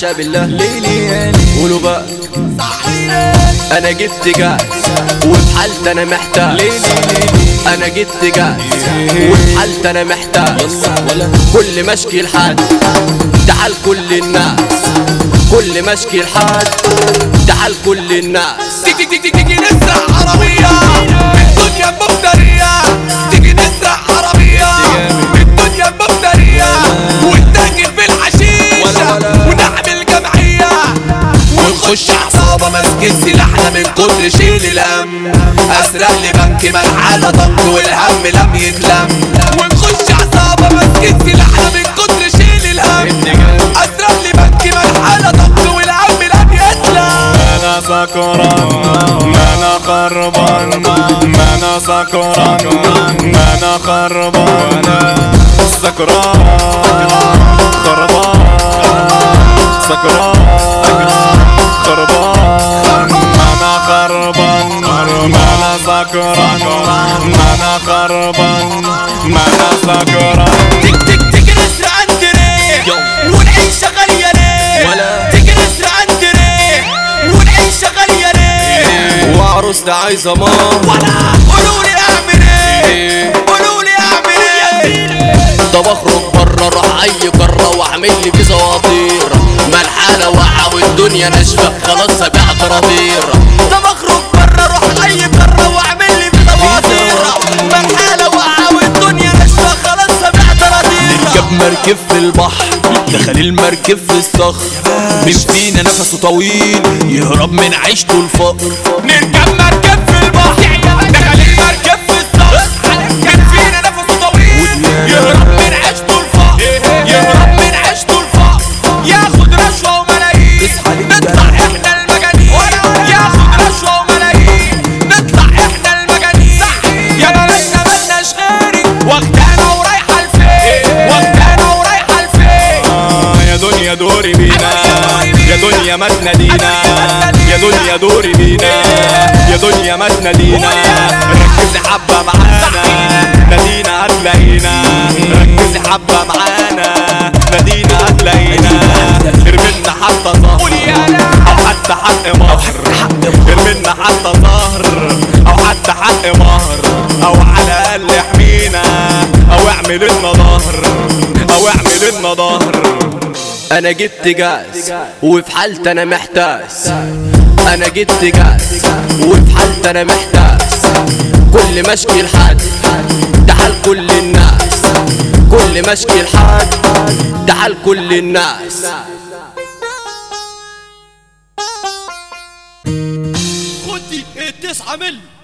عشا بالله ليلي يا قولوا بقى انا جبت جاز وفي حالتي انا محتاج ليلي ليلي انا جبت جاز وفي حالتي انا محتاج ولا كل مشكي لحد تعال كل الناس كل مشكي لحد تعال كل الناس تيجي تيجي تيجي نسرق عربية الدنيا المفترية تيجي نسرق عربية الدنيا المفترية ونتاجر في الحشيشة ونعمل جمعية ونخش عصابة ماسكين سلاحنا من كتر شيل الهم أسرق لي بنك منحالة طنج والهم لم يتلم ونخش عصابة ماسكين سلاحنا من كتر شيل الهم أسرق لي بنك منحالة طنج والهم لم يتلم انا سكران ما انا خربان ما انا سكران ما انا خربان سكران خربان سكران خربان ما انا خربان ما انا سكران ما انا خربان ما انا سكران تك تك تك نسرع انتري ونعيش غالية ليه ولا. تك نسرع انتري ونعيش غالية ليه وعروسنا عايزة مام ولا قولوا لي اعمل ايه إيه. قولوا لي اعمل ايه طب اخرج بره اروح اي قاره واعمل لي في زواطير ما الحاله واقعه والدنيا ناشفه خلاص ابيع طراطير طب اخرج بره اروح اي قارة واعمل لي في ضوافير ما الحالة واقعة والدنيا ناشفة خلاص ابيع طراطير جاب مركب في البحر دخل المركب في الصخر مين فينا نفسه طويل يهرب من عيشته الفقر نركب مركب في البحر دخل المركب في الصخر كان فينا نفس طويل يهرب من عيشته الفقر يهرب من عيشته الفقر ياخد رشوة وملايين نطلع احنا المجانين ياخد رشوة وملايين نطلع احنا المجانين يا بلدنا ملناش غيرك واخدانا ورايحة لفين واخدانا ورايحة لفين آه، يا دنيا دوري بينا يا دنيا ما تنادينا يا دنيا دوري بينا يا دنيا ما تنادينا ركزي حبة معانا نادينا هتلاقينا ركزي حبة معانا نادينا هتلاقينا ارمينا حتى ظهر او حتى حق مهر ارمينا حتى ظهر او حتى حق مهر او على الاقل احمينا او اعمل لنا ظهر او اعمل لنا ظهر انا جبت جاز وفي حالتي انا محتاس انا جبت جاز وفي حالتي انا محتاس كل مشكي لحد تعال كل الناس كل مشكي لحد تعال كل الناس خدي التسعة ملي